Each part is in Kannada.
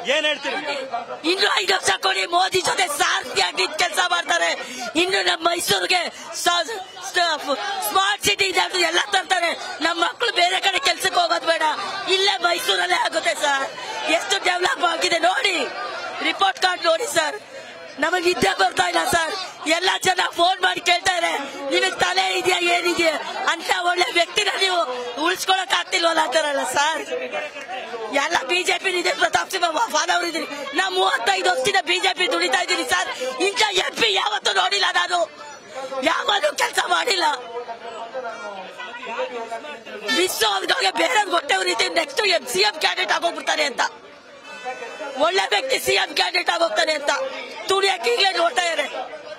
ಏನ್ ಹೇಳ್ತೀರಿ ಇನ್ನು ಐದು ವರ್ಷ ಕೊಡಿ ಮೋದಿ ಜೊತೆ ಸಾರಥಿಯಾಗಿ ಕೆಲಸ ಮಾಡ್ತಾರೆ ಇನ್ನು ನಮ್ಮ ಮೈಸೂರಿಗೆ ಸ್ಮಾರ್ಟ್ ಸಿಟಿ ಇದೆ ಅದು ಎಲ್ಲ ತರ್ತಾರೆ ನಮ್ಮ ಮಕ್ಕಳು ಬೇರೆ ಕಡೆ ಕೆಲ್ಸಕ್ಕೆ ಹೋಗೋದು ಬೇಡ ಇಲ್ಲೇ ಮೈಸೂರಲ್ಲೇ ಆಗುತ್ತೆ ಸರ್ ಎಷ್ಟು ಡೆವಲಪ್ ಆಗಿದೆ ನೋಡಿ ರಿಪೋರ್ಟ್ ಕಾರ್ಡ್ ನೋಡಿ ಸರ್ ನಮಗೆ ನಿದ್ದೆ ಬರ್ತಾ ಇಲ್ಲ ಸರ್ ಎಲ್ಲ ಜನ ಫೋನ್ ಮಾಡಿ ಕೇಳ್ತಾರೆ ನಿಮಗೆ ತಲೆ ಇದೆಯಾ ಏನಿದೆಯಾ ಅಂತ ಒಳ್ಳೆ ವ್ಯಕ್ತಿನ ನೀವು ಉಳಿಸ್ಕೊಳಕ್ ಆಗ್ತಿಲ್ವಲ್ಲ ಅಂತಾರಲ್ಲ ಸರ್ ಎಲ್ಲ ಬಿಜೆಪಿ ಇದೆ ಪ್ರತಾಪ್ ಸಿಂಹ ಫಾನ್ ಅವರು ಇದ್ರಿ ನಾ ಮೂವತ್ತೈದು ವರ್ಷದಿಂದ ಬಿಜೆಪಿ ದುಡಿತಾ ಇದ್ದೀನಿ ಸರ್ ಇಂಥ ಎಂ ಪಿ ಯಾವತ್ತೂ ನೋಡಿಲ್ಲ ನಾನು ಯಾವತ್ತೂ ಕೆಲಸ ಮಾಡಿಲ್ಲ ವಿಶ್ವ ಅವ್ರಿಗೆ ಬೇರೆ ಗೊತ್ತೇ ರೀತಿ next M C M candidate ಆಗೋಗ್ಬಿಡ್ತಾರೆ ಅಂತ ಒಳ್ಳೆ ವ್ಯಕ್ತಿ ಸಿಎಂ ಕ್ಯಾಂಡಿಡೇಟ್ ಆಗೋಗ್ತಾನೆ ಅಂತ ತುಳಿಯಕ್ಕೆ ಈಗಲೇ ನೋಡ್ತಾ ಇದ್ದಾರೆ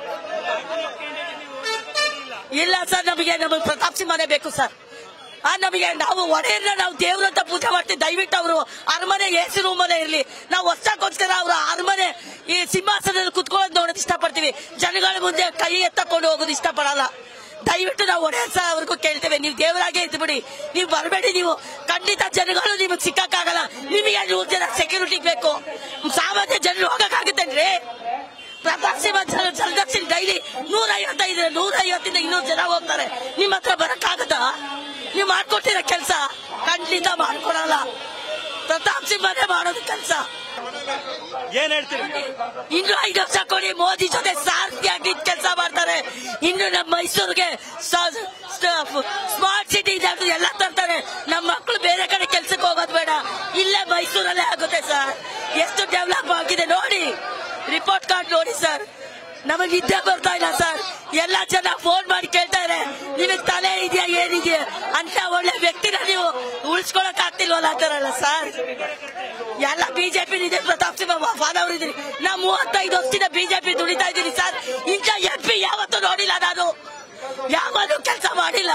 ಇಲ್ಲ ಸರ್ ನಮಗೆ ನಮಗೆ ಪ್ರತಾಪ್ ಸಿಂಹನೇ ಬೇಕು ಸರ್ ಆ ನಮಗೆ ನಾವು ಒಡೆಯನ್ನ ನಾವು ದೇವ್ರಂತ ಪೂಜೆ ಮಾಡ್ತೀವಿ ದಯವಿಟ್ಟು ಅವರು ಅರಮನೆ ಎ ಸಿ ರೂಮಲ್ಲೇ ಇರ್ಲಿ ನಾವು ವರ್ಷಕ್ಕೋಸ್ಕರ ಅವರ ಅರಮನೆ ಈ ಸಿಂಹಾಸನದಲ್ಲಿ ಕುತ್ಕೊಳ್ಳೋದು ನೋಡೋದು ಇಷ್ಟಪಡ್ತೀವಿ ಜನಗಳ ಮುಂದೆ ಕೈ ಎತ್ತಕೊಂಡು ಹೋಗೋದು ಇಷ್ಟಪಡಲ್ಲ ದಯವಿಟ್ಟು ನಾವು ಒಡೆಯರ್ ಸರ್ ಅವ್ರಿಗೂ ಕೇಳ್ತೇವೆ ನೀವು ದೇವರಾಗೆ ಇದ್ದು ಬಿಡಿ ನೀವು ಬರಬೇಡಿ ನೀವು ಖಂಡಿತ ಜನಗಳು ನಿಮಗೆ ಸಿಕ್ಕಕ್ಕಾಗಲ್ಲ ನಿಮಗೆ ನೂರು ಜನ ಸೆಕ್ಯೂರಿಟಿ ಬೇಕು ಸಾಮಾನ್ಯ ಜನರು ಹೋಗಕ್ಕಾಗುತ್ತೇನ್ರಿ ಪ್ರತಾಪ್ ಸಿಂಹ ಜಲ ಜಲದಕ್ಷಿಣ ಡೈಲಿ ನೂರ ಐವತ್ತೈದು ನೂರ ಐವತ್ತಿಂದ ಇನ್ನೂರು ಜನ ಹೋಗ್ತಾರೆ ನಿಮ್ಮ ಹತ್ರ ಬರಕ್ಕಾಗತ್ತಾ ನೀವು ಮಾಡ್ಕೊಟ್ಟಿರೋ ಕೆಲಸ ಖಂಡಿತ ಮಾಡ್ಕೊಡಲ್ಲ ಪ್ರತಾಪ್ ಸಿಂಹನೇ ಮಾಡೋದು ಕೆಲಸ ಏನ್ ಹೇಳ್ತೀರಿ ಇನ್ನು ಐದು ವರ್ಷ ಕೊಡಿ ಮೋದಿ ಜೊತೆ ಸಾರಥಿಯಾಗಿ ಕೆಲಸ ಮಾಡ್ತಾರೆ ಇನ್ನು ನಮ್ಮ ಮೈಸೂರಿಗೆ ಸ್ಮಾರ್ಟ್ ಸಿಟಿ ಇದೆ ಅದು ಎಲ್ಲ ತರ್ತಾರೆ ನಮ್ಮ ಮಕ್ಕಳು ಬೇರೆ ಕಡೆ ಕೆಲ್ಸಕ್ಕೆ ಹೋಗೋದು ಬೇಡ ಇಲ್ಲೇ ಮೈಸೂರಲ್ಲೇ ಆಗುತ್ತೆ ಸರ್ ಎಷ್ಟು ಡೆವಲಪ್ ಆಗಿದೆ ನೋಡಿ ರಿಪೋರ್ಟ್ ಕಾರ್ಡ್ ನೋಡಿ ಸರ್ ನಮಗೆ ನಿದ್ದೆ ಬರ್ತಾ ಇಲ್ಲ ಸರ್ ಎಲ್ಲ ಜನ ಫೋನ್ ಮಾಡಿ ಕೇಳ್ತಾರೆ ನಿಮಗೆ ತಲೆ ಇದೆಯಾ ಏನಿದೆಯಾ ಅಂತ ಒಳ್ಳೆ ವ್ಯಕ್ತಿನ ನೀವು ಉಳಿಸ್ಕೊಳಕ್ ಆಗ್ತಿಲ್ವಲ್ಲ ಅಂತಾರಲ್ಲ ಸರ್ ಎಲ್ಲ ಬಿಜೆಪಿ ಇದೆ ಪ್ರತಾಪ್ ಸಿಂಹ ಫಾನ್ ಅವರು ಇದ್ರಿ ನಾ ಮೂವತ್ತೈದು ವರ್ಷದಿಂದ ಬಿಜೆಪಿ ದುಡಿತಾ ಇದ್ದೀನಿ ಸರ್ ಇಂಥ ಎಂ ಪಿ ಯಾವತ್ತೂ ನೋಡಿಲ್ಲ ನಾನು ಯಾವತ್ತೂ ಕೆಲಸ ಮಾಡಿಲ್ಲ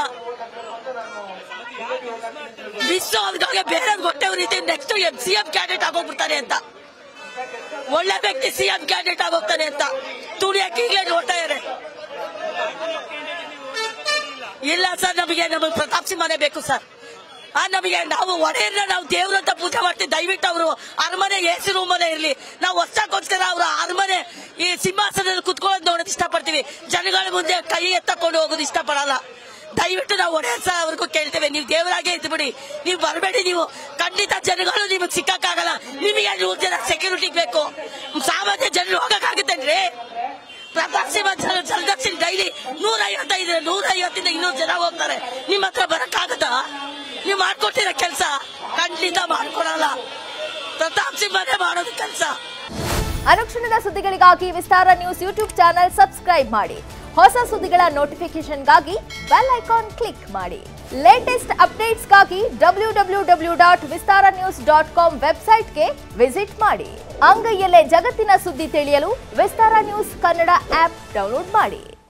ವಿಶ್ವ ಅವ್ರಿಗೆ ಬೇರೆ ಗೊತ್ತೇ ರೀತಿ next M C M candidate ಆಗೋಗ್ಬಿಡ್ತಾರೆ ಅಂತ ಒಳ್ಳೆ ವ್ಯಕ್ತಿ ಸಿಎಂ ಕ್ಯಾಂಡಿಡೇಟ್ ಆಗೋಗ್ತಾನೆ ಅಂತ ತುಳಿಯಕ್ಕೆ ಈಗಲೇ ನೋಡ್ತಾ ಇದ್ದಾರೆ ಇಲ್ಲ ಸರ್ ನಮಗೆ ನಮಗೆ ಪ್ರತಾಪ್ ಸಿಂಹನೇ ಬೇಕು ಸರ್ ಆ ನಮಗೆ ನಾವು ಒಡೆಯನ್ನ ನಾವು ದೇವ್ರಂತ ಪೂಜೆ ಮಾಡ್ತೀವಿ ದಯವಿಟ್ಟು ಅವರು ಅರಮನೆ ಎ ಸಿ ರೂಮಲ್ಲೇ ಇರ್ಲಿ ನಾವು ವರ್ಷಕ್ಕೋಸ್ಕರ ಅವರ ಅರಮನೆ ಈ ಸಿಂಹಾಸನದಲ್ಲಿ ಕುತ್ಕೊಳ್ಳೋದು ನೋಡೋದು ಇಷ್ಟಪಡ್ತೀವಿ ಜನಗಳ ಮುಂದೆ ಕೈ ಎತ್ತಕೊಂಡು ಹೋಗೋದು ಇಷ್ಟಪಡಲ್ಲ ದಯವಿಟ್ಟು ನಾವು ಒಡೆಯರ್ ಸರ್ ಅವ್ರಿಗೂ ಕೇಳ್ತೇವೆ ನೀವು ದೇವರಾಗೆ ಇದ್ದು ಬಿಡಿ ನೀವು ಬರಬೇಡಿ ನೀವು ಖಂಡಿತ ಜನಗಳು ನಿಮಗೆ ಸಿಕ್ಕಕ್ಕಾಗಲ್ಲ ನಿಮಗೆ ನೂರು ಜನ ಸೆಕ್ಯೂರಿಟಿ ಬೇಕು ಸಾಮಾನ್ಯ ಜನರು ಹೋಗಕ್ಕಾಗುತ್ತೇನ್ರಿ ಪ್ರತಾಪ್ ಸಿಂಹ ಜಲ ಜಲದಕ್ಷಿಣ ಡೈಲಿ ನೂರ ಐವತ್ತೈದು ನೂರ ಐವತ್ತಿಂದ ಇನ್ನೂರು ಜನ ಹೋಗ್ತಾರೆ ನಿಮ್ಮ ಹತ್ರ ಬರಕ್ಕಾಗತ್ತಾ ನೀವು ಮಾಡ್ಕೊಟ್ಟಿರೋ ಕೆಲಸ ಖಂಡಿತ ಮಾಡ್ಕೊಡಲ್ಲ ಪ್ರತಾಪ್ ಸಿಂಹನೇ ಮಾಡೋದು ಕೆಲಸ ಅನುಕ್ಷಣದ ಸುದ್ದಿಗಳಿಗಾಗಿ Vistara news YouTube channel subscribe ಮಾಡಿ ಹೊಸ ಸುದ್ದಿಗಳ ನೋಟಿಫಿಕೇಶನ್ಗಾಗಿ ಬೆಲ್ ಐಕಾನ್ ಕ್ಲಿಕ್ ಮಾಡಿ ಲೇಟೆಸ್ಟ್ ಅಪ್ಡೇಟ್ಸ್ಗಾಗಿ W W W dot Vistara news dot com ವೆಬ್ಸೈಟ್ಗೆ ವಿಸಿಟ್ ಮಾಡಿ ಅಂಗೈಯಲ್ಲೇ ಜಗತ್ತಿನ ಸುದ್ದಿ ತಿಳಿಯಲು Vistara news Kannada app download ಮಾಡಿ